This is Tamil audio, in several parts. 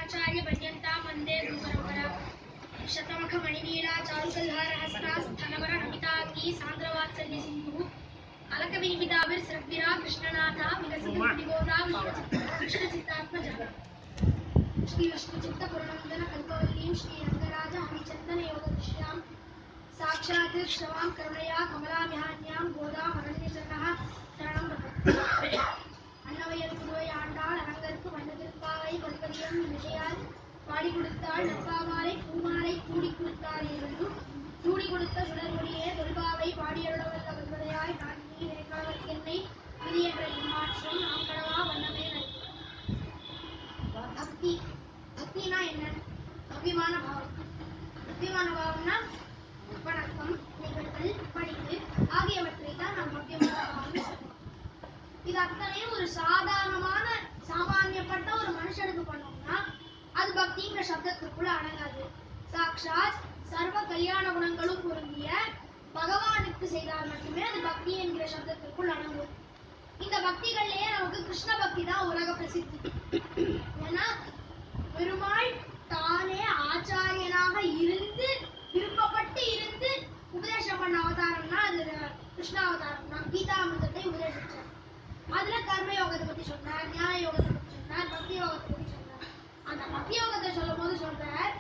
अस्मदाचार्यपर्यन्तां वन्दे गुरुपरम्परा शतमखमणिनीला चारुकल्हारहस्ता स्थनवरनमिताङ्गी सान्द्रवात्सल्यसिन्धुः अलकविनिमिताभिर्सृग्भिरा कृष्णनाथा विकसितमुनिगोदा कृष्णचित्तात्मजा श्रीविष्णुचित्तपुरनन्दन कल्पवल्लीं श्रीरङ्गराज हरिचन्दनयोगदृश्यां साक्षात् क्षमां करुणया कमलामिहान्यां गोदामरण्यचरणः शरणं प्रपद्ये அன்னவையர் புதுவை ஆண்டாள் அரங்கற்கு வண்ணதிருப்பாவை வல்வதியம் விஷயால் பாடி கொடுத்தாள் நற்பாமாலை பூமாலை கூடி கொடுத்தாள் என்றும் சூடி கொடுத்த சுடர்மொழியே தொல்பாவை பாடியருளவல்ல வல்வதையாய் நான் நீ நினைக்காதற்கு என்னை விதி என்ற மாற்றம் நாம் கடவா வண்ணமே நல்கு. பக்தி பக்தினா என்ன அபிமான பாவம் அபிமான பாவம்னா வணக்கம் நிகழ்தல் பணிவு ஆகியவற்றை தான் நாம் அபிமான பாவம் சொல்றோம் இது அத்தனையும் ஒரு சாதாரணமான சாமானியப்பட்ட ஒரு மனுஷனுக்கு பண்ணோம்னா அது பக்திங்கிற சப்தத்திற்குள்ள அடங்காது சாக்ஷாத் சர்வ கல்யாண குணங்களும் பொருந்திய பகவானுக்கு செய்தால் மட்டுமே அது பக்தி என்கிற சப்தத்திற்குள் அடங்கும் இந்த பக்திகள்லயே நமக்கு கிருஷ்ண பக்தி தான் உலக பிரசித்தி ஏன்னா பெருமாள் தானே ஆச்சாரியனாக இருந்து விருப்பப்பட்டு இருந்து உபதேசம் பண்ண அவதாரம்னா அது கிருஷ்ண அவதாரம் தான் கீதாமிர்தத்தை உபதேசிச்சார் அதுல கர்ம யோகத்தை பத்தி சொன்னார் ஞான யோகத்தை பத்தி சொன்னார் பக்தி யோகத்தை பத்தி சொன்னார் அந்த பக்தி யோகத்தை சொல்லும் போது சொல்றார்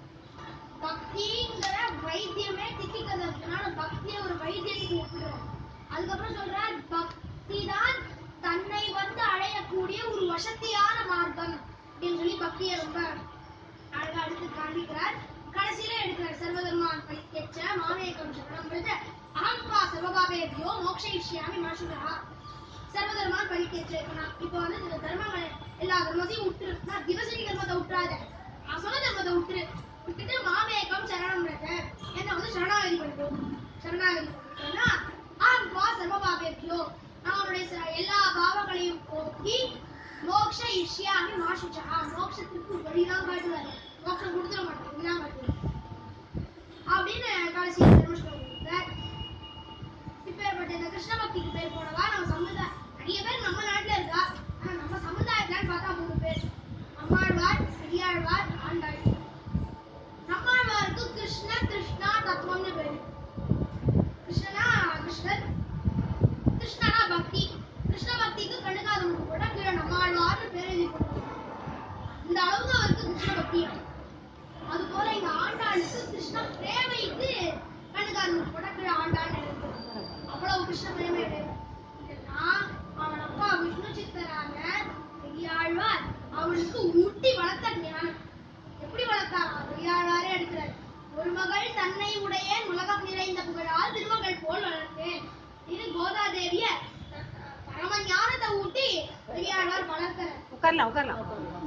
பக்திங்கிற வைத்தியமே திக்கிக்கிறது இருக்கனால பக்தியை ஒரு வைத்தியத்துக்கு ஒப்புறார் அதுக்கப்புறம் சொல்றார் பக்தி தான் தன்னை வந்து அடையக்கூடிய ஒரு வசதியான மார்க்கம் அப்படின்னு சொல்லி பக்தியை ரொம்ப அழகா எடுத்து காண்பிக்கிறார் கடைசியில எடுக்கிறார் சர்வதர்மான் பரித்தெச்ச மாமேகம் சரணம் விழுத அகம்பா சர்வபாவேபியோ மோக்ஷயிஷ்யாமி மனுஷுகா சர்வதர்மான் பரித்தெச்ச இப்ப நான் இப்ப வந்து இந்த தர்மங்களை எல்லா தர்மத்தையும் விட்டுரு நான் திவசரி தர்மத்தை விட்டுறாத அசம தர்மத்தை விட்டுரு விட்டுட்டு மாமேகம் சரணம் விழுத என்ன வந்து சரணாகதி பண்ணுவோம் சரணாகதி பண்ணிட்டோம்னா அகம்பா சர்வபாவேபியோ நான் அவனுடைய ச- எல்லா பாவங்களையும் போக்கி மோக்ஷ இஷ்யாமி மாசுச்சா மோக்ஷத்துக்கு வழிதான் காட்டுவாரு மோக்ஷம் கொடுத்துட மாட்டேன் இதுதான் காட்டுவாரு அப்படின்னு கடைசி தர்மஸ்லோகம் கொடுத்தார் இப்பேற்பட்ட இந்த கிருஷ்ண பக்திக்கு பேர் போனவா நம்ம சமுதாய நிறைய பேர் நம்ம நாட்டுல இருக்கா ஆனா நம்ம சமுதாயத்துலன்னு பார்த்தா மூணு பேர் நம்மாழ்வார் பெரியாழ்வார் ஆண்டாள் நம்மாழ்வாருக்கு கிருஷ்ண கிருஷ்ணா தத்துவம்னு பேரு கிருஷ்ணனா கிருஷ்ணர் கிருஷ்ணனா பக்தி கிருஷ்ண பக்திக்கு கண்ணுக்காதவனுக்கு கூட கீழே நம்மாழ்வார்னு பேர் எழுதி போட்டுருக்காங்க. இந்த அளவுக்கு அவருக்கு கிருஷ்ண பக்தி அது போல இங்க ஆண்டாளுக்கு கிருஷ்ண பிரேமைக்கு கண்ணுக்காரனுக்கு கூட கீழே ஆண்டாள்னு எழுதி போட்டுருக்காங்க. அவ்வளவு கிருஷ்ண பிரேமை உடையவர். இதெல்லாம் அவன் அப்பா விஷ்ணு சித்தரான பெரியாழ்வார் அவனுக்கு ஊட்டி வளர்த்த ஞானம் எப்படி வளர்த்தாரா பெரியாழ்வாரே எடுக்கிறார் ஒரு மகள் தன்னை உடையேன் உலகம் நிறைந்த புகழால் திருமகள் போல் வளர்த்தேன் இது கோதாதேவிய பரம ஞானத்தை ஊட்டி பெரியாழ்வார் வளர்க்கிறார் உட்காரலாம் உட்காரலாம்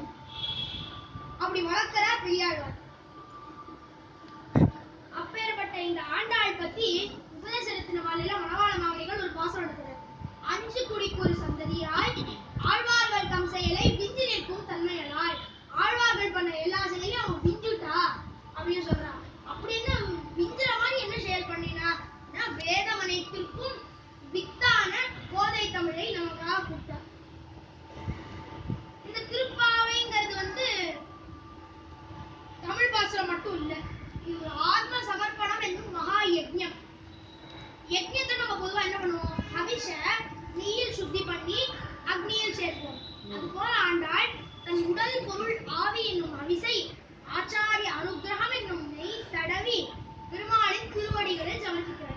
அப்படி வளர்க்கிறார் பெரியாழ்வார் அப்பேற்பட்ட இந்த ஆண்டாள் பத்தி உபதேசரத்தின மாலையில மணவாள மாவடிகள் ஒரு பாசம் எடுக்கிறார் அஞ்சு குடிக்கு ஒரு சந்ததியாய் ஆழ்வார்கள் தம் செயலை விஞ்சு நிற்கும் தன்மையலாய் ஆழ்வார்கள் பண்ண எல்லா செயலையும் அவன் விஞ்சுட்டா அப்படின்னு சொல்றான் அப்படின்னு விஞ்சுற மாதிரி என்ன செயல் பண்ணினா வேதம் அனைத்திற்கும் வித்தான கோதை தமிழை நமக்காக கொடுத்தார் இந்த திருப்பாவைங்கிறது வந்து தமிழ் பாசுரம் மட்டும் இல்ல இது ஒரு ஆத்ம சமர்ப்பணம் என்னும் மகா யஜ்ஞம் யஜ்ஞத்தை நம்ம பொதுவா என்ன பண்ணுவோம் ஹவிஷ நெய்யில் சுத்தி பண்ணி அக்னியில் சேர்ப்போம் அது போல ஆண்டாள் தன் உடல் பொருள் ஆவி என்னும் அவிசை ஆச்சாரிய அனுக்கிரகம் என்னும் நெய் தடவி பெருமாளின் திருவடிகளில் சமர்ப்பிக்கிறார்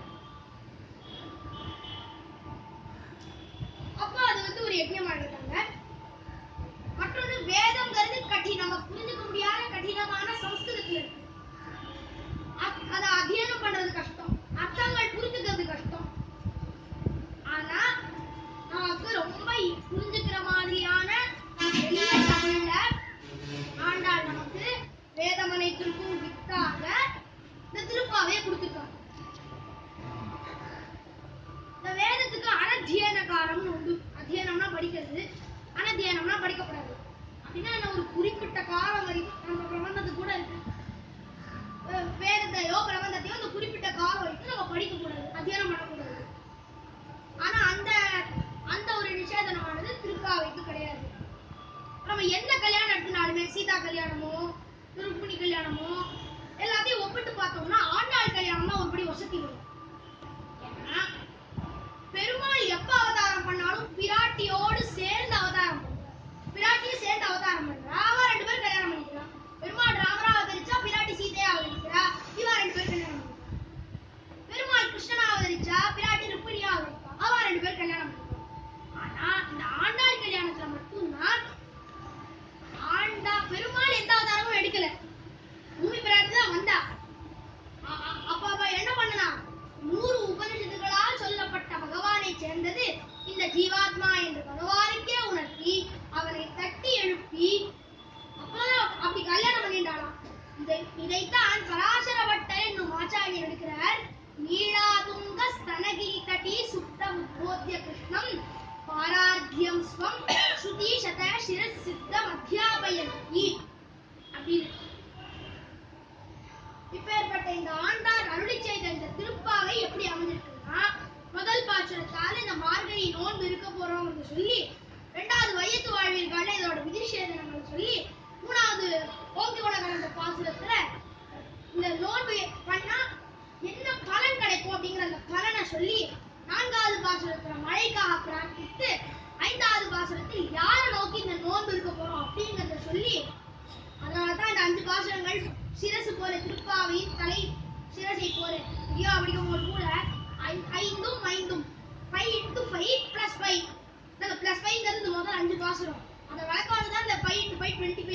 அப்போ அது வந்து ஒரு யஜ்ஞமா எடுத்தாங்க மற்றொன்று வேதம்ங்கிறது கடினம் நம்ம புரிஞ்சுக்க முடியாத கடினமான சம்ஸ்கிருதத்துல இருக்கு அத்- அதை அத்தியனம் பண்றது கஷ்டம் அர்த்தங்கள் புரிஞ்சுக்கிறது கஷ்டம் ஆனா நமக்கு ரொம்ப இ- புரிஞ்சுக்கிற மாதிரியான எளிய தமிழ்ல ஆண்டாள் நமக்கு வேதமனைத்திற்கும் வித்தாக இந்த திருப்பாவையை கொடுத்துருக்காங்க இந்த வேதத்துக்கு அனத்தியன காலம்னு உண்டு அத்தியனம்னா படிக்கிறது அனத்தியனம்னா படிக்கப்படாது அப்படின்னா என்ன ஒரு குறிப்பிட்ட காலம் வரைக்கும் நம்ம பிரபந்தத்துக்கு கூட இருக்கு அஹ் வேதத்தையோ பிரபந்தத்தையோ அந்த குறிப்பிட்ட காலம் வரைக்கும் நம்ம படிக்க கூடாது அத்தியனம் பண்ணக்கூடாது ஆனா அந்த அந்த ஒரு நிஷேதனமானது திருப்பாவைக்கு கிடையாது நம்ம எந்த கல்யாணம் எடுத்தினாலுமே சீதா கல்யாணம்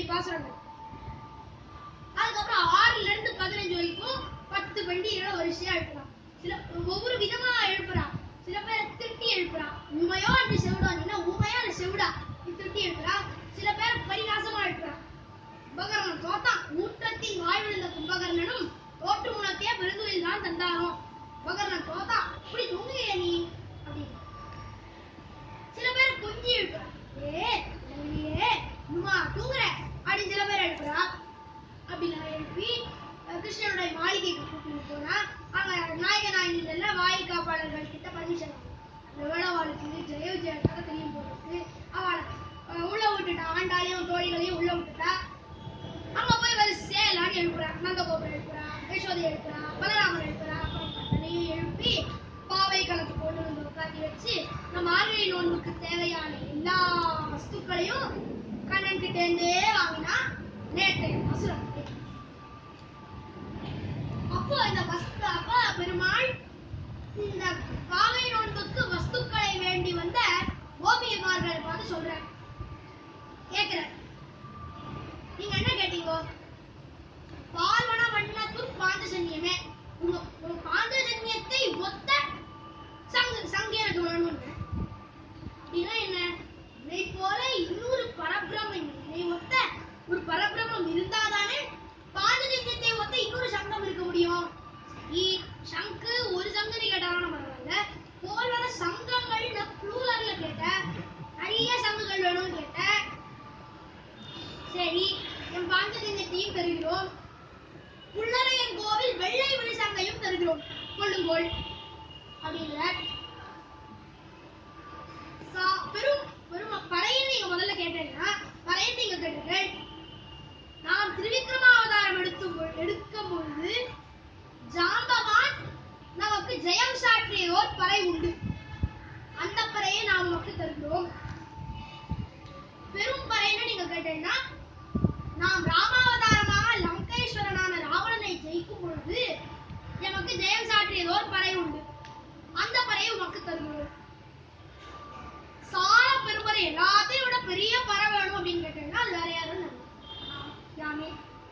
பாசுரங்கள் அதுக்கப்புறம் ஆறுல இருந்து பதினஞ்சு வரைக்கும் பத்து பண்டிகைகளை வரிசையா எழுப்புறான் சில ஒவ்வொரு விதமா எழுப்புறான் சில பேர் திட்டி எழுப்புறான் உண்மையோ அந்த செவிடா என்ன உண்மையோ அந்த செவிடா திட்டி எழுப்புறான் சில பேர் பரிகாசமா எழுப்புறான் கும்பகர்ணன் தோத்தான் ஊற்றத்தின் வாழ்விழுந்த கும்பகர்ணனும் தோற்று முனக்கே பெருந்துயில் தான் தந்தானோ கும்பகர்ணன் தோத்தான் இப்படி தூங்குறிய நீ அப்படின்னு சில பேர் கொஞ்சி எழுப்புறான் ஏ இல்லையே அம்மா தூங்குற அப்படின்னு சில பேர் எழுப்புறா அப்படி நான் எழுப்பி அஹ், கிருஷ்ணனுடைய மாளிகைக்கு கூட்டிட்டு போனா அங்க நாயக நாயகிகள் எல்லாம் வாய் காப்பாளர்கள் கிட்ட பர்மிஷன் அந்த வேளவாளுக்கு ஜெய விஜய கதை தெரியும் போறதுக்கு அவளை அஹ், உள்ள விட்டுட்டா ஆண்டாளையும் தோழிகளையும் உள்ள விட்டுட்டா அங்க போய் வரிசையா எல்லாரும் எழுப்புறா நந்தகோபுரம் எழுப்புறா யசோதை எழுப்புறா பலராமன் எழுப்புறா அப்புறம் கண்ணனையும் எழுப்பி பாவை கணக்கு கொண்டு வந்து உட்காந்து வச்சு நம்ம மார்கழி நோன்புக்கு தேவையான எல்லா வஸ்துக்களையும் கண்ணன் கிட்ட இருந்தே வாங்கினா நேற்று அசுரம் அப்போ இந்த வஸ்து அப்ப பெருமாள் இந்த பாவை நோன்புக்கு வஸ்துக்களை வேண்டி வந்த கோபியமார்களை பார்த்து சொல்றேன் கேக்குறேன் நீங்க என்ன கேட்டீங்க பால்வன வண்ணத்தும் பாந்தஜன்யமே உங்க உங்க பாந்தஜன்யத்தை ஒத்த சங்க சங்க எனக்கு வேணும்னு அப்படின்னா என்ன இதை போல இன்னொரு பரபிரமம் இதை ஒத்த ஒரு பரபிரமம் இருந்தாதானே பாந்தஜன்யத்தை ஒத்த இன்னொரு சங்கம் இருக்க முடியும் சரி சங்கு ஒரு சங்கதி கேட்டாலும் பரவாயில்ல போல்வன சங்கங்கள் நான் ப்ளூரல்ல கேட்டேன் நிறைய சங்குகள் வேணும்னு கேட்டேன் சரி என் பாஞ்சஜன்யத்தையும் தருகிறோம் புள்ளரையன் கோவில் வெள்ளை விழிசங்கையும் தருகிறோம் கொள்ளுங்கோள் அப்படிங்கிற சா- பெரும் பெரும் பறையன் நீங்க முதல்ல கேட்டீங்கன்னா பறையன் நீங்க கேட்டீர்கள் நாம் திருவிக்ரமாவதாரம் எடுத்து எடுக்கும் பொழுது ஜாம்பவான் நமக்கு ஜெயம் சாற்றியோர் பறை உண்டு அந்த பறையை நாம் நமக்கு தருகிறோம் பெரும் பறைன்னு நீங்க கேட்டீங்கன்னா நாம் ராமாவதாரமாக லங்கேஸ்வரனான ராவணனை ஜெயிக்கும் பொழுது எமக்கு ஜெயம் சாற்றியதோர் பறை உண்டு அந்த பறையை உமக்கு தருகிறோம் சால பெரும்பறை எல்லாத்தையும் விட பெரிய பறை வேணும் அப்படின்னு கேட்டீங்கன்னா அது வேற யாரும் இல்லை. நாம் யாமே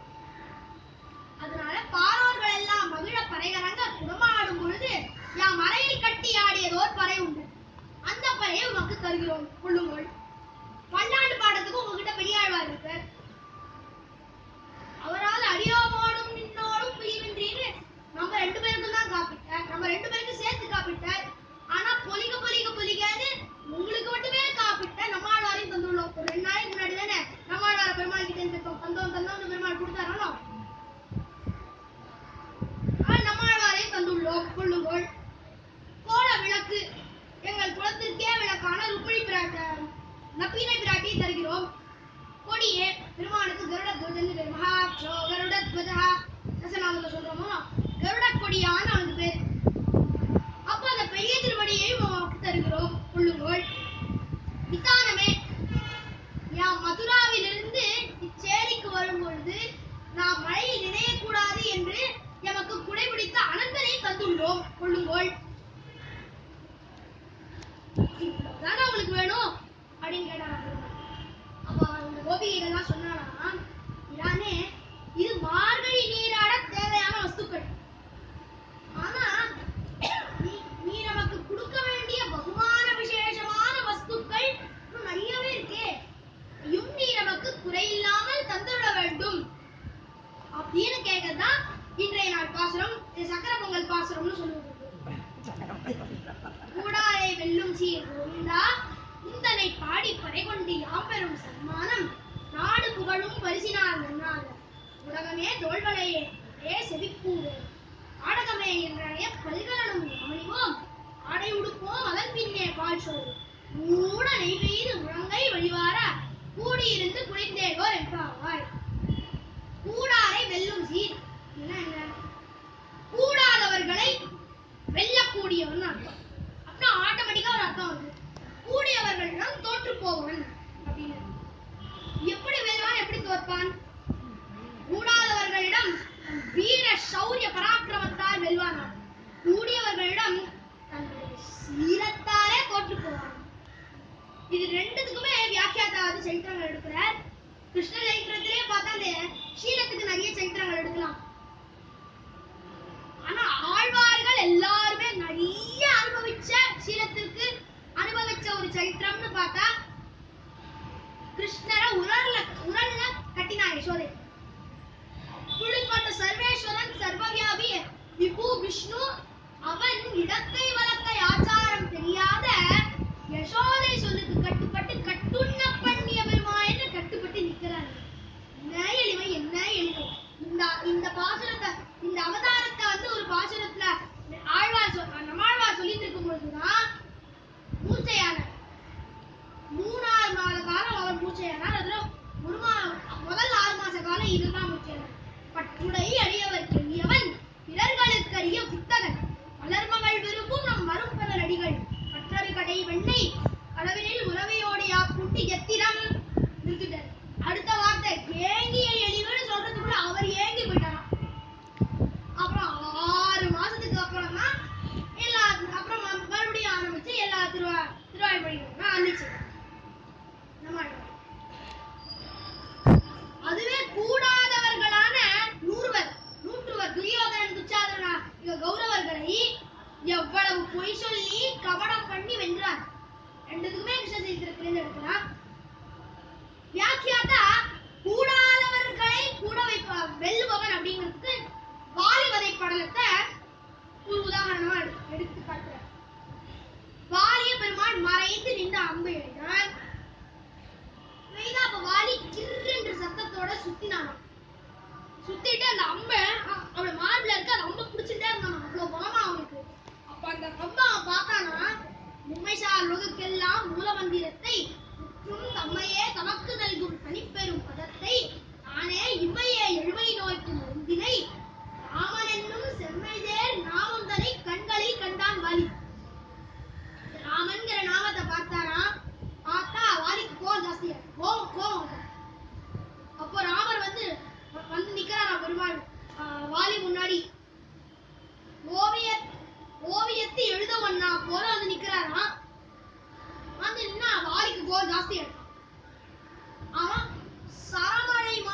அதனால பாரோர்கள் எல்லாம் மகிழ பறைகரங்க குடமாடும் பொழுது யாம் மறையை கட்டி ஆடியதோர் பறை உண்டு அந்த பறையை உமக்கு தருகிறோம் கொள்ளுங்கள் பல்லாண்டு பாடத்துக்கு உங்ககிட்ட பெரியாழ்வார் இருக்கார் அவரால் அடியோமோடும் நின்னோடும் பிரிவின்றின்னு நம்ம ரெண்டு பேருக்கும் தான் காப்பிட்டார் நம்ம ரெண்டு பேருக்கும் சேர்த்து காப்பிட்டார் ஆனா பொலிக பொலிக பொலிகான்னு உங்களுக்கு மட்டுமே காப்பிட்ட நம்மாழ்வாரையும் தந்துள்ளோம் ஒரு ரெண்டு நாளைக்கு முன்னாடி தானே நம்மாழ்வார பெருமாள் கிட்ட இருந்து தந்தோம் தந்தோம் பெருமாள் கொடுத்தாரோ நம்மாழ்வாரையும் தந்துள்ளோம் கொள்ளுங்கள் கோல விளக்கு எங்கள் குலத்திற்கே விளக்கான ருக்மிணி பிராட்ட நப்பீனை பிராட்டியை தருகிறோம் கொடியே பெருமானுக்கு கருட துவஜன் பேர் மகாட்சோ கருட துவஜா ரசநாமத்தை சொல்றோமோ கருட கொடியான அவனுக்கு பேர் அப்ப அந்த பெரிய திருவடியையும் அவனுக்கு தருகிறோம் கொள்ளுங்கள் வித்தானமே யாம் மதுராவிலிருந்து இச்சேரிக்கு வரும் பொழுது நாம் மழையை நினையக்கூடாது என்று எமக்கு குடைபிடித்த அனந்தனை தந்துள்ளோம் கொள்ளுங்கள் தானே உங்களுக்கு வேணும் அப்படின்னு கேட்டாரா பெருமாள். அப்ப அந்த கோபிகைகள்லாம் சொன்னானா இதானே இது மார்கழி நீராட தேவையான வஸ்துக்கள் ஆனா நீ நீ நமக்கு கொடுக்க வேண்டிய பகுமான விசேஷமான வஸ்துக்கள் இன்னும் நிறையவே இருக்கே ஐயும் நீ நமக்கு குறையில்லாமல் தந்துவிட வேண்டும் அப்படின்னு கேட்கறதுதான் இன்றைய நாள் பாசுரம் இது சக்கர பொங்கல் பாசுரம்னு சொல்லுவது கூடாரை வெல்லும் சீர் கோவிந்தா குந்தனை பாடி பறை கொண்டு யாம் பெறும் சன்மானம் நாடு புகழும் பரிசினார் மன்னாத உலகமே தோல்வளையே ஏ செவிப்பூவே ஆடகமே என்றனைய பல்கலனும் அமணிவோம் ஆடை உடுப்போம் அதன் பின்னே பால் சோறு மூட நெய் பெய்து முழங்கை வழிவார கூடியிருந்து குளிர்ந்தேகோர் என்பாவாய் கூடாரை வெல்லும் சீர் என்ன என்ன கூடாதவர்களை வெல்லக்கூடியவன் அர்த்தம் அப்படின்னா ஆட்டோமேட்டிக்கா ஒரு அர்த்தம் வருது கூடியவர்களிடம் தோற்று போவன் அப்படின்னு எப்படி வெல்வான் எப்படி தோற்பான் கூடாதவர்களிடம் வீர சௌரிய பராக்கிரமத்தால் வெல்வானாம் கூடியவர்களிடம் தன்னுடைய சீலத்தாலே தோற்று போவான் இது ரெண்டுத்துக்குமே வியாக்கியாதாவது சரித்திரங்கள் எடுக்கிறார் கிருஷ்ண உட்கார்ந்து சீலத்துக்கு நிறைய சரித்திரங்கள் எடுக்கலாம் ஆனா ஆழ்வார்கள் எல்லாருமே நிறைய அனுபவிச்ச சீலத்திற்கு அனுபவிச்ச ஒரு சரித்திரம்னு பார்த்தா கிருஷ்ணரை உரல்ல உரல்ல கட்டினா யசோதை புழுக்கொண்ட சர்வேஸ்வரன் சர்வவியாபி விபு விஷ்ணு அவன் இடத்தை வளர்த்த ஆச்சாரம் தெரியாத யசோதை சொல்லுக்கு கட்டுப்பட்டு கட்டுண்ண பண்ணிய பெருமாயன்னு கட்டுப்பட்டு நிக்கிறாரு என்ன எளிமை என்ன எளிமை இந்த இந்த பாசுரத்தை இந்த அவதாரத்தை வந்து ஒரு பாசுரத்துல ஆழ்வார் சொல் நம்மாழ்வார் சொல்லிட்டு இருக்கும் பொழுதுதான் மூச்சையான மூணாறு மாத காலம் அவர் மூச்சையானார் அதுல ஒரு மா முதல் ஆறு மாச காலம் இதுதான் மூச்சையானார் பற்றுடை அடியவர் எளியவன் பிறர்களுக்கு அறிய புத்தகன் வளர்மகள் விரும்பும் நம் மறுப்பனர் அடிகள் பற்றறி கடை வெண்ணெய் அளவினில் உறவையோடையா புண்டி எத்திரம் நிறுத்திட்டார் அடுத்த வார்த்தை ஏங்கிய எளிவன்னு சொல்றதுக்குள்ள அவர் ஏங்கி போயிட்டாராம் அப்புறம் ஆறு மாசத்துக்கு அப்புறம் தான் எல்லா அப்புறம் ம- மறுபடியும் ஆரம்பிச்சு எல்லா திருவா திருவாய்மொழிகளும் அழிச்சு நம்ம அதுவே கூடாதவர்களான நூறுவர் நூற்றுவர் துரியோதனன் துச்சாதனா இவ கௌரவர்களை எவ்வளவு பொய் சொல்லி கபடம் பண்ணி வென்றார் ரெண்டுத்துக்குமே கிருஷ்ண சரித்திரத்திலிருந்து எடுக்கலாம் வியாக்கியாத்தா கூடாதவர்களை கூட வைப்ப வெல்லுபவன் அப்படிங்கிறதுக்கு வாலிவதை படலத்தை ஒரு உதாரணமா எடு- எடுத்து காட்டுறார் வாலிய பெருமான் மறைந்து நின்று அம்பு எழுதினார் மெய்தா அப்ப வாலி கிர்ரென்ற சத்தத்தோட சுத்தினானாம் சுத்திட்டு அந்த அம்பை அ- அவனோட மார்பில் இருக்க அந்த அம்பை பிடிச்சிட்டே இருந்தான் அவ்வளவு பலமா அவனுக்கு அப்ப அந்த அம்பை அவன் பார்த்தானா உண்மைசார் உலகுக்கெல்லாம் மூலமந்திரத்தை முற்றும் தம்மையே தமக்கு நல்கும் தனிப்பெரும் பதத்தை தானே இம்மையே எழுமை நோய்க்கு மருந்தினை ராமன் என்னும் செம்மைதேர் நாமந்தனை கண்களில் கண்டான் வாலி ராமன்கிற நாமத்தை பார்த்தானா பார்த்தா வாலிக்கு கோவம் ஜாஸ்தியா கோவம் கோவம் வந்தது. அப்போ ராமர் வந்து வ- வந்து நிக்கிறாரா பெருமாள் ஆஹ் வாலி முன்னாடி ஓவிய ஓவியத்தை எழுத வண்ணா போல வந்து நிக்கிறாரா வந்து நின்னா வாலிக்கு கோவம் ஜாஸ்தியா இருக்கு அவன் சரமழை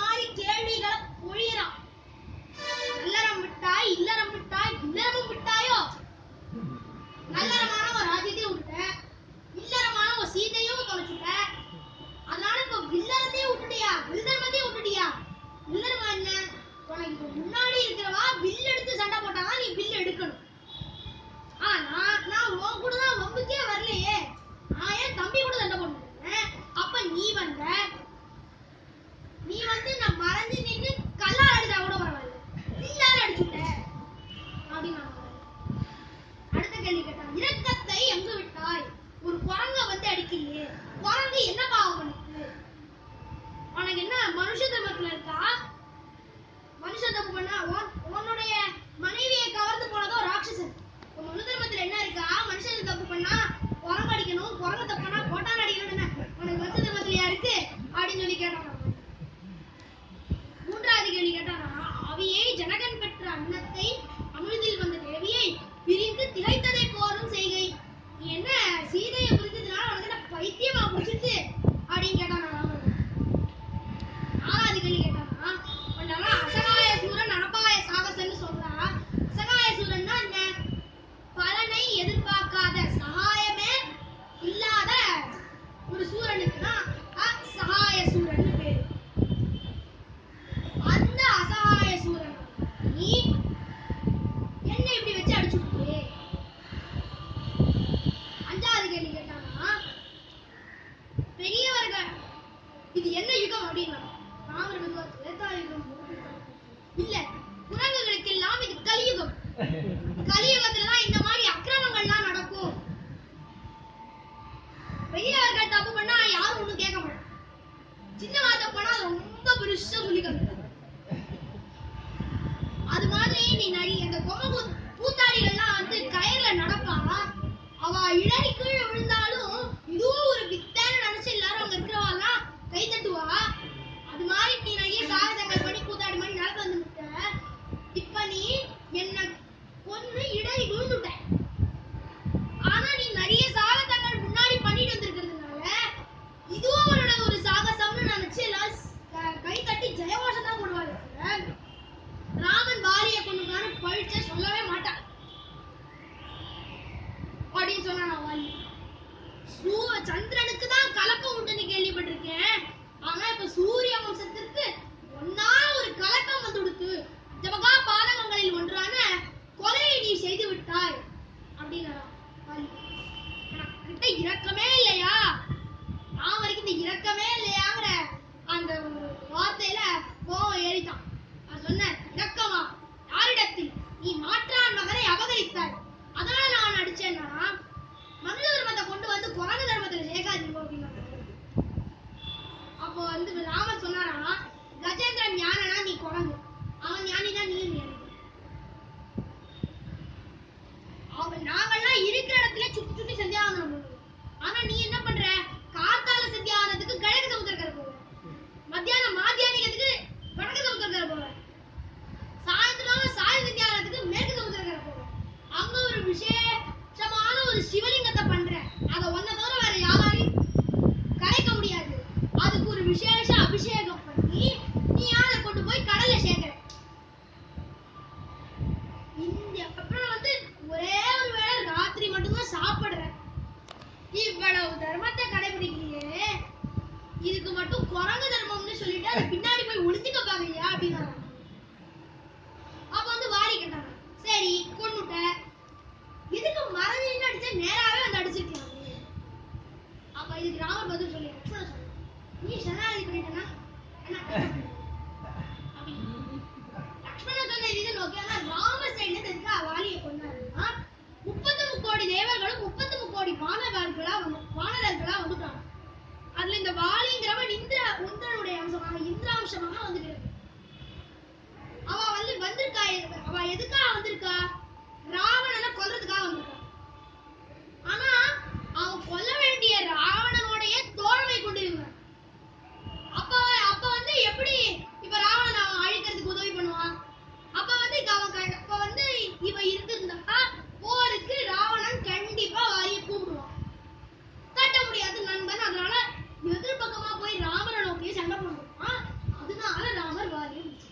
அப்படின்னா அப்ப வந்து வாரி கேட்டாங்க சரி கொன்னுட்ட எதுக்கு மறந்து அடிச்சா நேராவே வந்து அடிச்சிருக்கலாம் அப்ப இதுக்கு ராமர் பதில் சொல்லி லக்ஷ்மணன் சொன்னான் நீ சரணாகதி பண்ணிட்டனா என்ன அப்படி லக்ஷ்மணன் சொன்ன இதை நோக்கி ஆனா ராமர் சைடுல இருந்து வாலியை கொண்டாருன்னா முப்பத்து முக்கோடி தேவர்களும் முப்பத்து முக்கோடி வானவர்களா வந்து வானரர்களா வந்துட்டாங்க அதுல இந்த வாலிங்கிறவன் இந்திர இந்திரனுடைய அம்சமாக இந்திராம்சமாக வந்துக்கிறது அவ வந்து வந்திருக்கா எது- அவ எதுக்காக வந்திருக்கா ராவணனை கொல்றதுக்காக வந்திருக்கா ஆனா அவன் கொல்ல வேண்டிய ராவணனுடைய தோழமை கொண்டிருந்தான் அப்ப அப்ப வந்து எப்படி இப்ப ராவணன் அவன் அழிக்கிறதுக்கு உதவி பண்ணுவான் அப்ப வந்து இங்க அவன் க- அப்ப வந்து இவ இருந்திருந்தா போருக்கு ராவணன் கண்டிப்பா வாரிய கூப்பிடுவான் தட்ட முடியாது நண்பன் அதனால எதிர்பக்கமா போய் ராமரை நோக்கி சண்டை போடுவான் அதனால ராமர் வாரியை முடிச்சார்.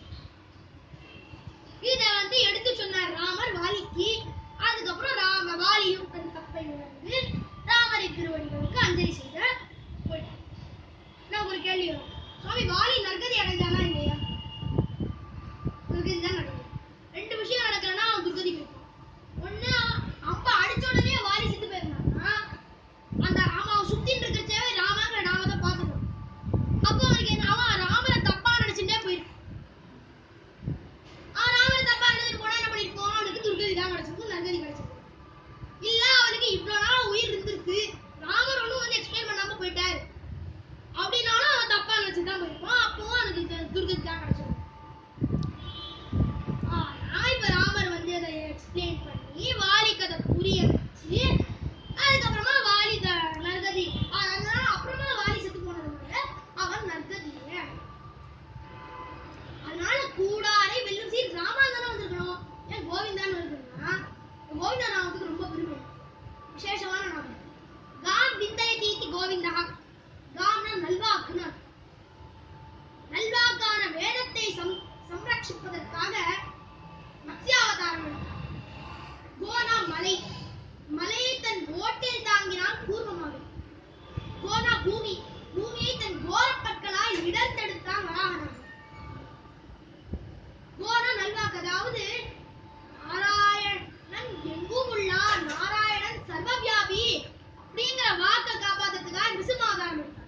இத வந்து எடுத்து சொன்னார் ராமர் வாலிக்கு அதுக்கப்புறம் ராம வாலியும் தன் தப்பை உணர்ந்து ராமரை திருவடிகளுக்கு அஞ்சலி செய்த போயிட்டார் நான் ஒரு கேள்வி வரும் சுவாமி வாலி நற்கதி அடைஞ்சானா இல்லையா துர்கதி தான் நடக்கும் ரெண்டு விஷயம் நடக்கலன்னா அவன் துர்கதி போயிருப்பான் ஒண்ணு அப்ப அடிச்ச உடனே வாலி செத்து போயிருந்தான்னா அந்த அவன் அவன் சுத்தின்னு இருக்கச்சே ராமாங்கிற நாமத்தை பார்த்துட்டான் அப்போ அவனுக்கு என்ன அவன் ராமரை தப்பா நினைச்சுட்டே போயிருக்கான் அவன் ராமரை தப்பா நினைச்சிட்டு போனா என்ன பண்ணிருக்கோம் அவனுக்கு துர்கதி தான் கிடைச்சிருக்கும் நற்கதி கிடைச்சிருக்கும் இல்ல அவனுக்கு இவ்வளவு நாள் உயிர் இருந்திருக்கு ராமர் ஒண்ணும் வந்து எக்ஸ்பிளைன் பண்ணாம போயிட்டாரு அப்படின்னாலும் அவன் தப்பா நினைச்சுதான் போயிருப்பான் அப்பவும் அவனுக்கு இந்த துர்கதி தான் கிடைச்சிருக்கும் ஆனா இப்ப ராமர் வந்து அதை எக்ஸ்பிளைன் பண்ணி வாலிக்கு அதை புரிய வச்சு அதுக்கப்புறமா வாலி த- நற்கதி அதனால அப்புறமா வாலி செத்து போனதுனால அவன் நற்கதியை அடைந்தான். அதனால கூடாரை வெல்லும் சீர் ராமான் தானே வந்திருக்கணும் ஏன் கோவிந்தான்னு இருக்குன்னா கோவிந்தா நாமத்துக்கு ரொம்ப பெருமை விசேஷமான நாமம் காம் விந்தய தீத்தி கோவிந்தா காம்னா நல்வாக்குன்னு அர்த்தம். நல்வாக்கான வேதத்தை சம் சம்ரட்சிப்பதற்காக மத்ஸ்யாவதாரம் எடுத்தார். கோனா மலை மலையை தன் ஓட்டில் தாங்கினான் கூர்மமாக கோனா பூமி பூமியை தன் கோரப்பற்களால் இடர்த்தெடுத்தான் வராகனாக கோனா நல்வாக்கு அதாவது நாராயணன் எங்கும் உள்ளார் நாராயணன் சர்வவியாபி அப்படிங்கிற வாக்கை காப்பாத்துறதுக்காக நிசுமாதாரம் எடுத்தார்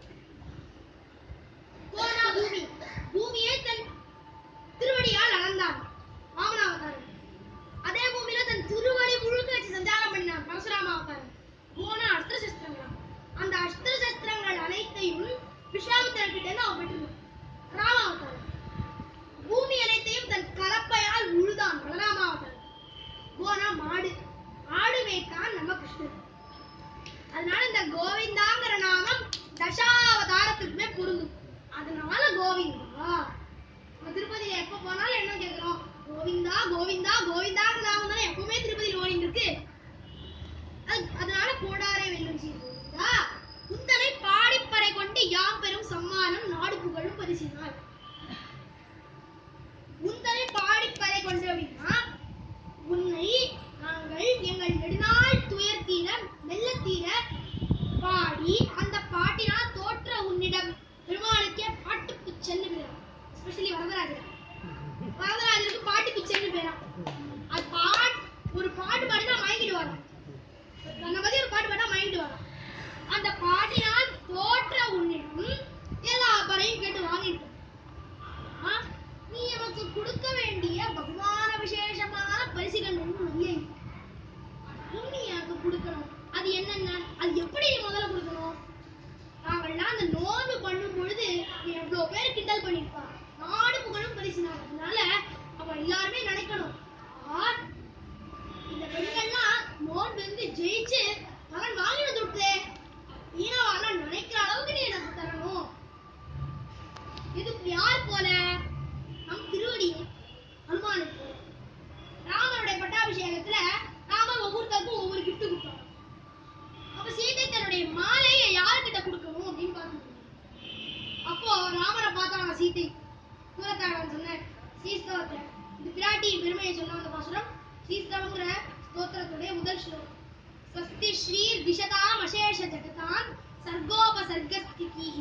கோனா பூமி பூமியை தன் திருவடியால் அளந்தான் வாமனாவதாரம் அதே பூமியில தன் திருவடி முழுக்க வச்சு சஞ்சாரம் பண்ணினான் பரசுராம அவதாரம் போன அஸ்திர சஸ்திரங்கள் அந்த அஸ்திர சஸ்திரங்கள் அனைத்தையும் விஸ்வாமித்திரர் கிட்ட இருந்து அவன் பெற்றிருந்தான் ராம அவதாரம் பூமி அனைத்தையும் தன் கலப்பையால் உழுதான் பலராம அவதாரம் கோனா மாடு ஆடு மேய்க்கான் நம்ம கிருஷ்ணன் அதனால இந்த கோவிந்தாங்கிற நாமம் தசாவதாரத்துக்குமே பொருந்தும் அதனால கோவிந்தா நம்ம திருப்பதியில எப்ப போனாலும் என்ன கேக்குறோம் கோவிந்தா கோவிந்தா கோவிந்தாங்கிற நாமம் தானே எப்பவுமே திருப்பதியில் ஓடிட்டு இருக்கு அது- அதனால கோடாரை வெல்லும் சீர் கோவிந்தா உந்தனை பாடிப்பறை கொண்டு யாம் பெறும் சம்மானம் நாடு புகழும் பரிசினார் உந்தனை பாடிப்பறை கொண்டு அப்படின்னா உன்னை நாங்கள் எங்கள் நெடுநாள் துயர் தீர மெல்ல தீர பாடி அந்த பாட்டினால் தோற்ற உன்னிடம் பெருமாளுக்கே பாட்டுக்கு செல்லுகிறார் எஸ்பெஷலி வரதராஜர் வரதராஜருக்கு பாட்டுக்கு செல்லு பேராம் அது பாட் ஒரு பாட்டு பாடினா மயங்கிட்டு வரும் தன்னை பத்தி ஒரு பாட்டு பாட்டா மயங்கிட்டு வரும் அந்த பாட்டினால் தோற்ற உன்னிடம் எல்லா பறையும் கேட்டு வாங்கிட்டு ஆனா, நீ எனக்கு கொடுக்க வேண்டிய பகவான விசேஷமான பரிசுகள் ஒன்று நிறைய இருக்கு. அதுவும் நீ எனக்கு கொடுக்கணும் அது என்னென்ன அது எப்படி நீ முதல்ல கொடுக்கணும் நாங்கள்லாம் அந்த நோன்பு பண்ணும் பொழுது நீ எவ்வளவு பேர் கிண்டல் பண்ணிருப்பா நாடு புகழும் பரிசுனாங்க அதனால அவ எல்லாருமே நினைக்கணும் ஆ, இந்த பெண்கள்லாம் நோன்பு வந்து ஜெயிச்சு அவன் வாங்கி வந்து விட்டே ஈனவான நினைக்கிற அளவுக்கு நீ எனக்கு தரணும் இது யார் போல நம் திருவடி ஹனுமானுக்கு போல ராமனுடைய பட்டாபிஷேகத்துல ராமர் ஒவ்வொருத்தருக்கும் ஒவ்வொரு gift கொடுத்தாங்க அப்ப சீதை தன்னுடைய மாலையை யாருக்கிட்ட கொடுக்கணும் அப்படின்னு பார்க்கணும் அப்போ ராமரை பார்த்தாங்க சீதை சூரத்தாழன் சொன்ன ஸ்ரீஸ்தவத்துல இந்த பிராட்டியின் பெருமையை சொன்ன அந்த பாசுரம் ஸ்ரீஸ்தவங்கிற ஸ்தோத்திரத்துடைய முதல் ஸ்லோகம் ஸ்வஸ்தி ஸ்ரீர் திசதாம் அசேஷ ஜகதாம் சர்கோபசர்க ஸ்திதிஹி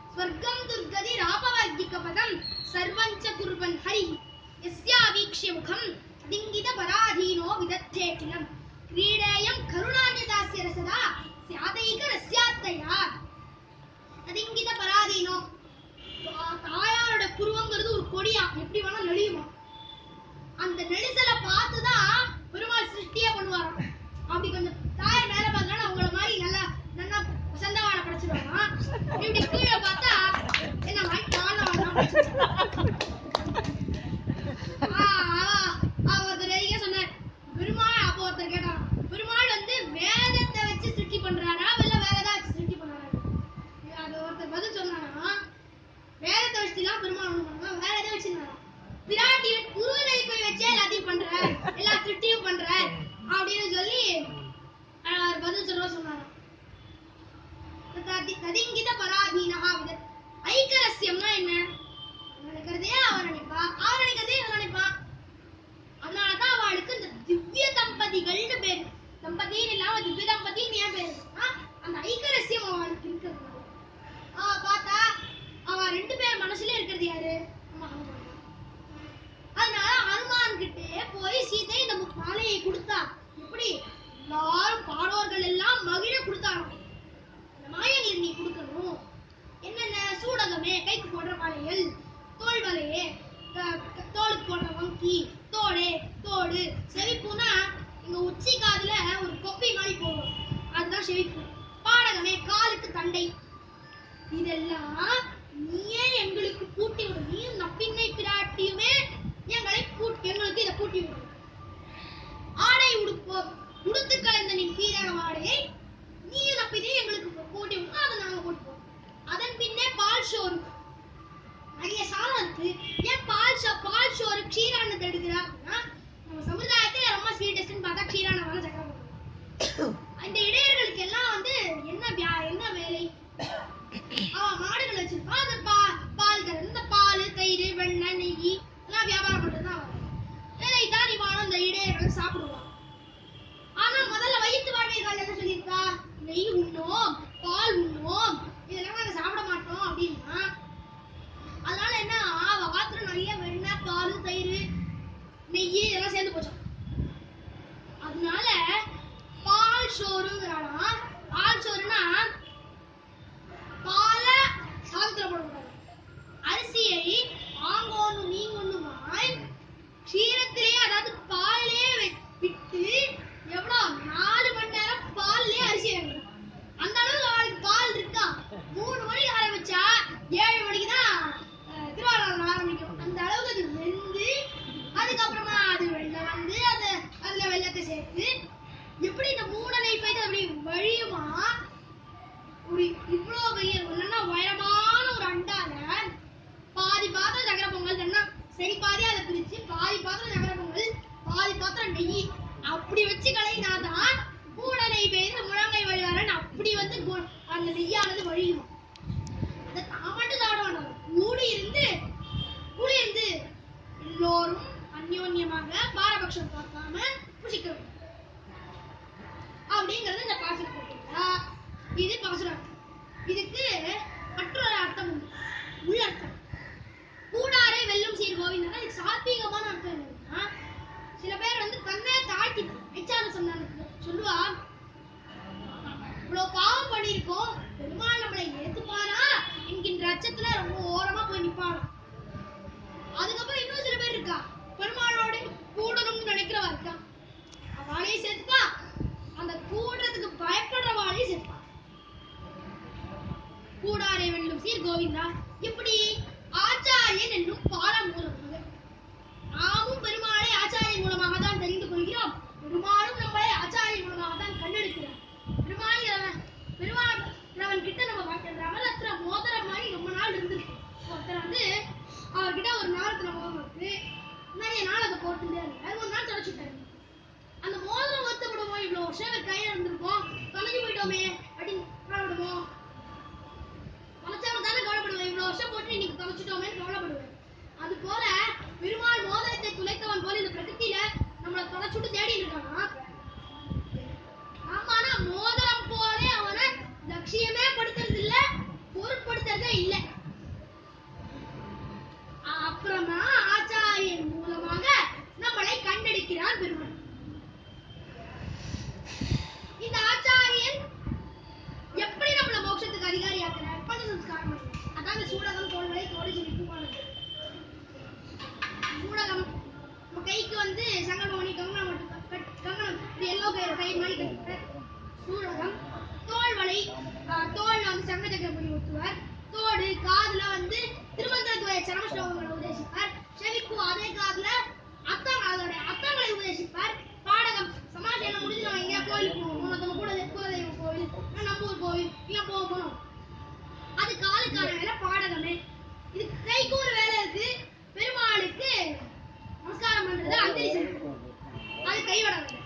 ஸ்வர்க்கம் துர்கதி ராபவாக்கிக பதம் சர்வஞ்ச குர்வன் ஹரி யஸ்யா வீக்ஷ்ய முகம் திங்கித பராதீனோ விதத்தே கிலம் கிரீடேயம் கருணாநிதாஸ்ய ரசதா சியாதைக ரஸ்யாத்தயா அதிங்கித பராதீனோ தா- தாயாரோட புருவங்கிறது ஒரு கொடியா எப்படி வேணா நெளியுமா அந்த நெரிசலை பார்த்துதான் பெருமாள் சிருஷ்டியே பண்ணுவாராம் அப்படி கொஞ்சம் தாயார் மேல பார்க்கணும் அவங்கள மாதிரி நல்லா நல்லா சந்தவாட படைச்சிருவாங்க இப்படி கீழே பார்த்தா என்ன மாதிரி காலம் ஒருத்தர் இங்க சொன்னார் பெருமாள் அப்போ ஒருத்தர் கேட்டான் பெருமாள் வந்து வேதத்தை வச்சு சிருஷ்டி பண்றாரா இல்ல வேற ஏதாச்சும் சிருஷ்டி பண்றாரா அது ஒருத்தர் பதில் சொன்னானா வேதத்தை வச்சுலாம் பெருமாள் ஒண்ணு பண்ணுவான் வேற எதை வச்சிருந்தாரா பிராட்டி குருவனை போய் வச்சே எல்லாத்தையும் பண்ற எல்லா சிருஷ்டியும் பண்ற அப்படின்னு சொல்லி அஹ், அவர் பதில் சொல்ல சொன்னாராம் ததி- ததிங்கித பராதீனஹா வித ஐக்கரஸ்யம்னா என்ன இவன் நினைக்கிறதே அவன் நினைப்பா அவன் நினைக்கிறதே இவன் நினைப்பா அதனாலதான் அவளுக்கு இந்த திவ்ய தம்பதிகள்னு பேரு தம்பதின்னு இல்லாம திவ்ய தம்பதின்னு ஏன் பேரு ஆ? அந்த ஐக்கரஸ்யம் அவளுக்கு இருக்கிறது அவ பார்த்தா அவ ரெண்டு பேர் மனசுல இருக்கிறது யாரு நம்ம ஹனுமான் தான். அதனால ஹனுமான் கிட்டே போய் சீதை இந்த மு- மாலையை கொடுத்தா எப்படி எல்லாரும் பாடோர்கள் எல்லாம் மகிழ கொடுத்தாங்க இந்த மாலையை நீ கொடுக்கணும் என்னென்ன சூடகமே கைக்கு போடுற மாலைகள் தோல் வலையே க- க- தோலுக்கு போடுற வங்கி தோடு தோடு செவிப்புனா இங்க உச்சி காதுல ஒரு கொப்பி மாதிரி போகும் அதுதான் செவிப்பு பாடகமே காலுக்கு தண்டை இதெல்லாம் நீயே எங்களுக்கு பூட்டி விடு நீ நப்பின்னை பிராட்டியுமே எங்களை பூட் எங்களுக்கு இதை பூட்டி விடு ஆடை உடுப்போம் உடுத்து கலந்த நின் பீரக ஆடையை நீயும் நப்பினையும் எங்களுக்கு பூட்டி விடு அதை நாங்க போட்டுப்போம் அதன் பின்னே பால் சோறு நிறைய சாதம் இருக்கு ஏன் பால் சோ பால் சோறு க்ஷீரானத்தை எடுக்கிறா அப்படின்னா நம்ம சமுதாயத்துல ரொம்ப ஸ்வீட்டஸ்ட்னு பார்த்தா க்ஷீரானவால சக்கரை போடுறோம் இந்த இடையர்களுக்கு எல்லாம் வந்து என்ன வியா- என்ன வேலை அவன் மாடுகள் வச்சிருப்பான் அந்த பா பால் கறந்து இந்த பால் தயிர் வெண்ணெய் நெய் எல்லாம் வியாபாரம் பண்றது தான் அவன் வேலை தான் இவனும் இந்த இடையர்கள் சாப்பிடுவான் ஆனா முதல்ல வயிற்று வாழ்வியர்கள் என்ன சொல்லியிருக்கா நெய் உண்ணோம் பால் உண்ணோம் இதெல்லாம் நாங்க சாப்பிட மாட்டோம் அப்படின்னா அதனால என்ன அவ ஆத்திரம் நிறைய வெண்ணெய் பால் தயிர் நெய் இதெல்லாம் சேர்ந்து போச்சாம் அதனால பால் சோறுங்கிறாளாம் பால் சோறுனா பாலை சாதத்துல போடக்கூடாது அரிசியை ஆங்கோன்னு நீங்கொன்னுமாய் க்ஷீரத்திலேயே அதாவது பாலிலே விட்டு எவ்வளவு நாலு மணி நேரம் பால்லே அரிசி வேணும் அந்த அளவுக்கு அவளுக்கு பால் இருக்கா மூணு மணிக்கு ஆரம்பிச்சா ஏழு மணிக்கு தான் திருவாரூர் ஆரம்பிக்கும் அந்த அளவுக்கு அது வெந்து அதுக்கப்புறமா அது வெளில வந்து அது அதுல வெள்ளத்தை சேர்த்து எப்படி இந்த மூணனை போயிட்டு அப்படி வழியுமா ஒரு இவ்வளோ பெரிய ஒன்னா உயரமான ஒரு அண்டால பாதி பாத்திரம் சக்கரை பொங்கல் இல்லைன்னா சரி பாதி அதை பிரிச்சு பாதி பாத்திரம் சக்கரை பொங்கல் பாதி பாத்திரம் நெய் அப்படி வச்சு கலைனாதான் கூட நெய் பெய்து முழங்கை வழிவாரன் அப்படி வந்து கு- அந்த நெய்யானது வழியும் அதை தான் மட்டும் சாப்பிட மாட்டாங்க கூடி இருந்து கூடி இருந்து எல்லோரும் அந்யோன்யமாக பாரபட்சம் பார்க்காம புசிக்க வேண்டும் அப்படிங்கிறது இந்த பாசுரம் போட்டீங்களா இது பாசுரம் இதுக்கு மற்றொரு அர்த்தம் உண்டு உள்ளர்த்தம் கூடாரை வெல்லும் சீர் கோவிந்தனா இதுக்கு சாத்வீகமான அர்த்தம் என்னன்னா சில பேர் வந்து தன்னை தாழ்த்தி எச்சான சொன்னாங்க சொல்லுவா இவ்வளவு பாவம் பண்ணியிருக்கோம் பெருமாள் நம்மளை ஏத்துப்பாரா என்கின்ற அச்சத்துல ரொம்ப ஓரமா போய் நிப்பாளாம் அதுக்கப்புறம் இன்னும் சில பேர் இருக்கா பெருமாளோட கூடணும்னு நினைக்கிறவா இருக்கா அவளையும் சேர்த்துப்பா அந்த கூடுறதுக்கு பயப்படுறவாளையும் சேர்த்துப்பா கூடாரை வெல்லும் சீர் கோவிந்தா இப்படி ஆச்சாரியன் என்னும் பாரமூலமாக நாமும் பெருமாளை ஆச்சாரியன் மூலமாக தான் தெரிந்து கொள்கிறோம் பெருமாளும் நம்மளை ஆச்சாரியன் மூலமாக தான் கண்டெடுக்கிறார் பெருமாள் பெருமாள் அவன் கிட்ட நம்ம பார்க்கிற ரமலத்துல மோதிரம் மாதிரி ரொம்ப நாள் இருந்திருக்கு ஒருத்தர் வந்து அவர்கிட்ட ஒரு நாளத்துல மோதிரம் இருக்கு நிறைய நாள் அதை போட்டுட்டே இருந்தார் ஒரு நாள் தொடச்சுட்டாரு அந்த மோதிரம் வருத்தப்படுவோம் இவ்வளவு வருஷம் அவர் கையில இருந்திருக்கோம் தொலைஞ்சு போயிட்டோமே அப்படின்னு கவலைப்படுவோம் தொலைச்சவன் தானே கவலைப்படுவேன் இவ்வளவு வருஷம் போட்டு இன்னைக்கு தொலைச்சிட்டோமே கவலைப்படுவேன் அது போல பெருமாள் மோதிரத்தை துளைத்தவன் போல இந்த பிரகிருத்தில நம்மளை தொலைச்சுட்டு தேடி இருக்கானா ஆமானா மோதிரம் போலே அவனை லட்சியமே படுத்துறது இல்ல பொருட்படுத்துறதே இல்ல சங்கல்பம் பண்ணி கங்கணம் மட்டும் கட்- கங்கணம் இது எல்லோ கயிறு கயிறு மாதிரி கட்டிப்பார் சூழகம் தோல் வலை ஆஹ், தோல்ல வந்து சங்க சக்கரம் பண்ணி ஒட்டுவார் தோடு காதுல வந்து திருமந்திரத்துவய சரம ஸ்லோகங்களை உபதேசிப்பார் செவிப்பு அதே காதுல அத்தம் அதோட அத்தங்களை உபதேசிப்பார் பாடகம் சமாஜம் முடிஞ்சு நம்ம எங்கேயா கோயிலுக்கு போகணும் நம்ம கூட குலதெய்வ கோவில் இல்ல நம்ம ஊர் கோவில் இல்ல போக போகணும் அது காலுக்கான வேலை பாடகமே இது கைக்கு ஒரு வேலை இருக்கு பெருமாளுக்கு நமஸ்காரம் பண்றது அஞ்சலி செலுத்துறது அது கையோட வேலை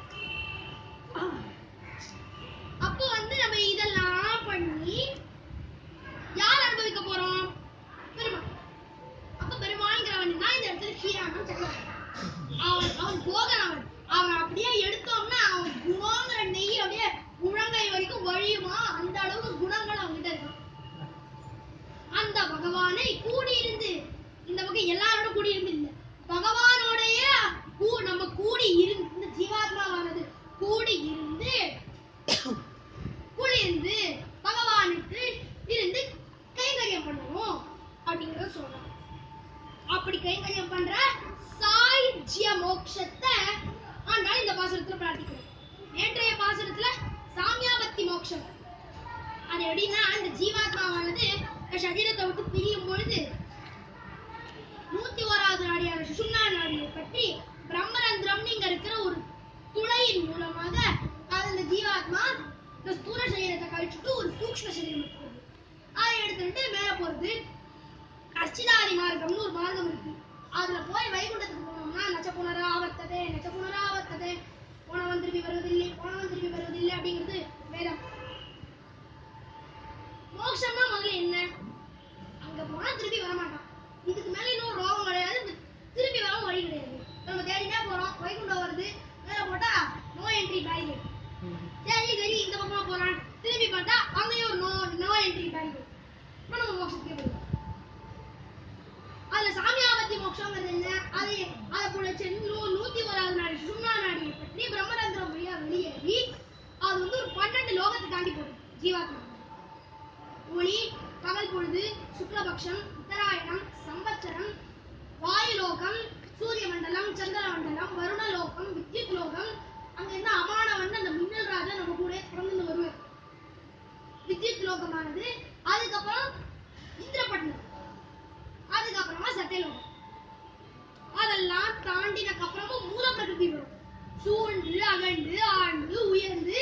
அப்போ வந்து நம்ம இதெல்லாம் பண்ணி யார் அனுபவிக்க போறோம் பெருமாள் அப்ப பெருமாள்ங்கிறவன் தான் இந்த இடத்துல கீரானம் சக்கரவர்த்தி அவன் அவன் போகிறான் அவன் அவன் அப்படியே எடுத்தோம்னா அவன் குணங்கிற நெய் அப்படியே முழங்கை வரைக்கும் வழியுமா அந்த அளவுக்கு குணங்கள் அவன்கிட்ட இருக்கும் அந்த பகவானை கூடியிருந்து இந்த பக்கம் எல்லாரோட கூடியிருந்து இல்ல பகவானோடைய கூ நம்ம கூடி இருந்து இந்த ஜீவாத்மாவானது கூடி இருந்து குளிர்ந்து பகவானுக்கு இருந்து கைங்கரியம் பண்ணணும் அப்படிங்கறத சொல்றான் அப்படி கைங்கரியம் பண்ற சாயுஜ்ய மோட்சத்தை ஆண்டாள் இந்த பாசுரத்துல பிரார்த்திக்கிறோம் நேற்றைய பாசுரத்துல சாமியாபத்தி மோட்சம் அது எப்படின்னா இந்த ஜீவாத்மாவானது இந்த சரீரத்தை விட்டு பிரியும் பொழுது நூத்தி ஓராவது நாடியான சுஷும்னா நாடியை பற்றி பிரம்மரந்திரம் இங்க இருக்கிற ஒரு துளையின் மூலமாக அது இந்த ஜீவாத்மா இந்த ஸ்தூல சரீரத்தை கழிச்சுட்டு ஒரு சூக்ஷ்ம சரீரம் எடுத்துக்கிறது அதை எடுத்துட்டு மேல போறது அர்ச்சிதாதி மார்க்கம்னு ஒரு மார்க்கம் இருக்கு அதுல போய் வைகுண்டத்துக்கு போனோம்னா நச்ச புனரா ஆவர்த்ததே நச்ச புனரா ஆவர்த்ததே போனவன் திரும்பி வருவதில்லை போனவன் திரும்பி வருவதில்லை அப்படிங்கிறது வேதம் மோட்சம்னா முதல்ல என்ன அங்க போனா திரும்பி வர மாட்டான் இதுக்கு மேல இன்னும் ரோகம் கிடையாது திரும்பி வரவும் வழி கிடையாது நம்ம தேடிட்டே போறோம் வைகுண்டம் வருது மேல போட்டா நோ என்ட்ரி பேரிகேட் சரி சரி இந்த பக்கமா போறான் திரும்பி பார்த்தா அங்கேயும் ஒரு நோ நோ என்ட்ரி பேரிகேட் இப்ப நம்ம மோட்சத்துக்கே போயிடும் அதுல சாமியாபத்தி மோட்சங்கிறது என்ன அது அதை போல நூ நூத்தி ஓராவது நாடு சும்மா நாடியை பற்றி பிரம்மரந்திரம் வழியா வெளியேறி அது வந்து ஒரு பன்னெண்டு லோகத்தை தாண்டி போகுது ஜீவாத்மா ஒளி பகல் பொழுது சுக்லபக்ஷம் உத்தராயணம் சம்பத்சரம் வாயுலோகம் சூரிய மண்டலம் சந்திர மண்டலம் வருணலோகம் வித்யுத் லோகம் அங்க இருந்து அமான வந்து அந்த மின்னல் ராஜா நம்ம கூட பிறந்து வருவார் வித்யுத் லோகமானது அதுக்கப்புறம் இந்திரபட்னம் அதுக்கப்புறமா சத்தியலோகம் அதெல்லாம் தாண்டினக்கு அப்புறமும் மூல பிரகிருதி வரும் சூழ்ந்து அகழ்ந்து ஆழ்ந்து உயர்ந்து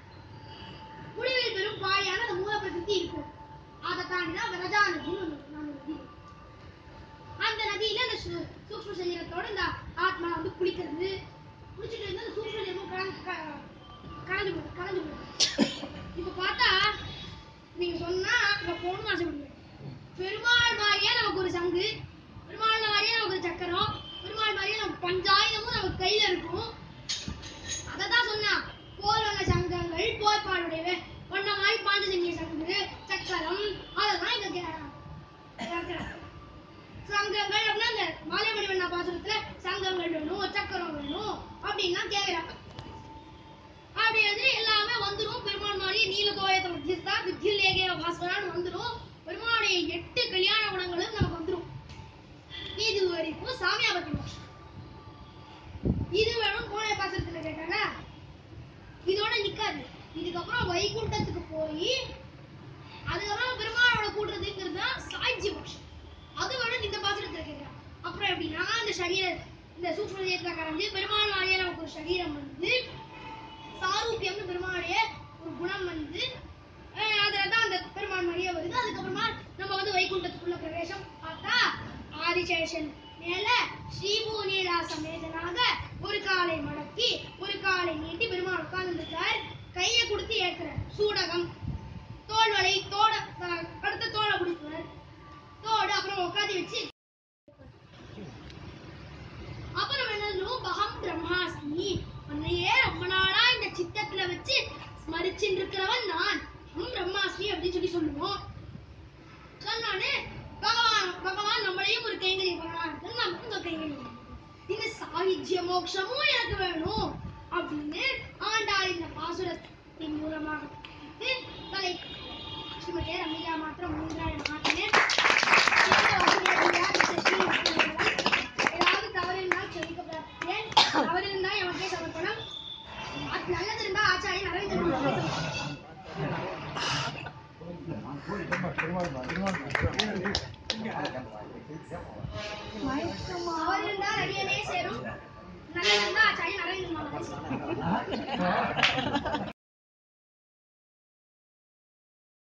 முடிவில் பெரும் பாயான அந்த மூல பிரகிருதி இருக்கும் அதை தாண்டி தான் விரஜா நதின்னு ஒண்ணு இருக்கு. அந்த நதி இருக்கு. அந்த நதியில அந்த சு- சூக்ஷ்ம சரீரத்தோட இந்த ஆத்மா வந்து குளிக்கிறது குளிச்சுட்டு இருந்து அந்த சூக்ஷ்ம சரீரமும் கலந்து க- கலந்து போகுது கலந்து போகுது இப்ப பார்த்தா நீங்க சொன்னா அங்க போகணும்னு ஆசைப்படுவீங்க பெருமாள் மாதிரியே நமக்கு ஒரு சங்கு பெருமாள் மாதிரியே நமக்கு ஒரு சக்கரம் பெருமாள் மாதிரியே நமக்கு பஞ்சாயுதமும் நமக்கு கையில இருக்கும் அததான் சொன்னா போர் வண்ண சங்கங்கள் போர்ப்பாடுடைய வண்ண மாதிரி பாஞ்சஜன்ய சங்கு சக்கரம் அதெல்லாம் இங்க கே- கேக்குறாங்க. சங்கங்கள் அப்படின்னா இந்த மாலைமணி வண்ண பாசுரத்துல சங்கங்கள் வேணும் சக்கரம் வேணும் அப்படின்லாம் கேக்குறாங்க அப்படி வந்து எல்லாமே வந்துரும் பெருமாள் மாதிரி நீல தோயத்தை உத்திஸ்தா வித்யுல் லேகே பாஸ்வரான்னு வந்துரும் பெருமாளுடைய எட்டு கல்யாண குணங்களும் நமக்கு வந்துரும் இது வரைக்கும் சாமியாபத்தி மோட்சம் இது வேணும் கோணை பாசத்துல கேட்டாங்க இதோட நிக்காது இதுக்கப்புறம் வைகுண்டத்துக்கு போய் அதுக்கப்புறம் பெருமாளோட கூடுறதுங்கிறது தான் சாய்ஜி மோட்சம் அது வேணும் இந்த பாசத்துல கேட்கிறாங்க அப்புறம் எப்படின்னா இந்த சரீர இந்த சூக்ஷ்ம தேயத்துல கரைஞ்சு பெருமாள் மாதிரியே நமக்கு ஒரு சரீரம் வந்து சாரூபியம்னு பெருமாளுடைய ஒரு குணம் வந்து அஹ் அதுல தான் அந்த பெருமாள் மாதிரியே வருது அதுக்கப்புறமா நம்ம வந்து வைகுண்டத்துக்குள்ள பிரவேசம் பார்த்தா ஆதிசேஷன் மேல ஸ்ரீபூநீலா சமேதனாக ஒரு காலை மடக்கி ஒரு காலை நீட்டி பெருமாள் உட்கார்ந்துருக்கார் கையை கொடுத்து ஏத்துற சூடகம் தோல் வலை தோட அஹ் அடுத்த தோலை பிடிக்குவார் தோடு அப்புறம் உட்காந்து வச்சு அப்புறம் என்ன சொல்லுவோம் பகம் பிரம்மாஸ்மி உன்னையே ரொம்ப நாளா இந்த சித்தத்துல வச்சு ஸ்மரிச்சுட்டு இருக்கிறவன் நான் ஹம் பிரம்மாஸ்மி அப்படின்னு சொல்லி சொல்லுவோம் சொன்னானே பகவான் பகவான் நம்மளையும் ஒரு கைங்கரியம் பண்ணலாம் நமக்கு இந்த கைங்கரியம் பண்ணணும். இந்த சாகித்ய மோட்சமும் எனக்கு வேணும் அப்படின்னு ஆண்டாள் இந்த பாசுரத்தின் மூலமாக இது தலை ஸ்ரீமதே ரம்யா மாத்திரம் மூன்றாயிரம் மாத்தினேன் ஏதாவது தவறு இருந்தால் சொல்லிக்க பார்த்தேன் தவறு அவர் இருந்தால் அடியனே சேரும் நான் இருந்தால் ஆச்சாரியன் நரேந்திர மாமா